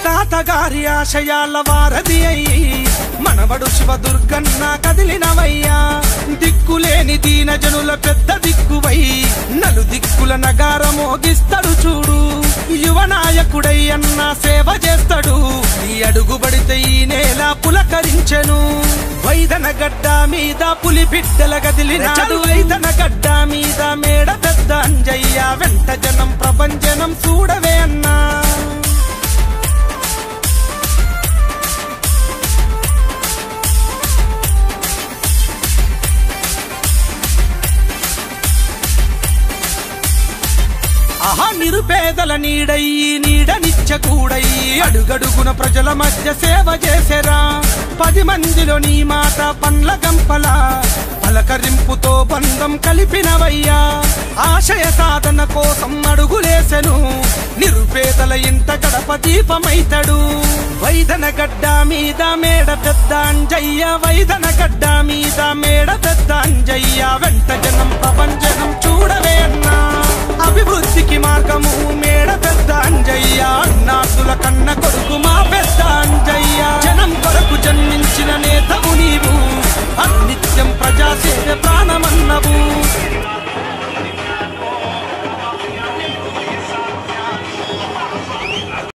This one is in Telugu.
తాతగారి ఆశయాల వారధి అయి మనవడు శివ దుర్గన్న కదిలినవయ్యా దిక్కులేని దీన జనుల పెద్ద దిక్కువై నలు దిక్కుల నగార మోగిస్తాడు చూడు యువ నాయకుడై అన్న సేవ చేస్తాడు ఈ అడుగుబడితే ఈ నేల పులకరించెను వైదన గడ్డ మీద పులి బిడ్డల గదిలినాడు వైదన గడ్డ మీద మేడ పెద్ద అంజయ్య వెంట జనం ప్రపంచనం చూడవే అన్నా ఆహా నిరుపేదల నీడయ్యి నీడనిచ్చకూడయ్యి అడుగడుగున ప్రజల మధ్య సేవ చేసెరా పది మందిలో నీ మాట పండ్ల గంపల పలకరింపుతో బంధం కలిపినవయ్యా ఆశయ సాధన కోసం అడుగులేసెను నిరుపేదల ఇంట గడప దీపమైతడు వైదన గడ్డ మీద మేడ పెద్ద అంజయ్య వైదన గడ్డ మీద మేడ పెద్ద అంజయ్య వెంట జనం ప్రపంచనం చూడవే అన్నా అభివృద్ధికి మార్గము మేడ పెద్ద అంజయ్య అన్నాసుల కన్న కొడుకు మా పెద్ద అంజయ్య జనం కొరకు జన్మించిన నేతవు నీవు అనిత్యం ప్రజాసేవ ప్రాణమన్నవు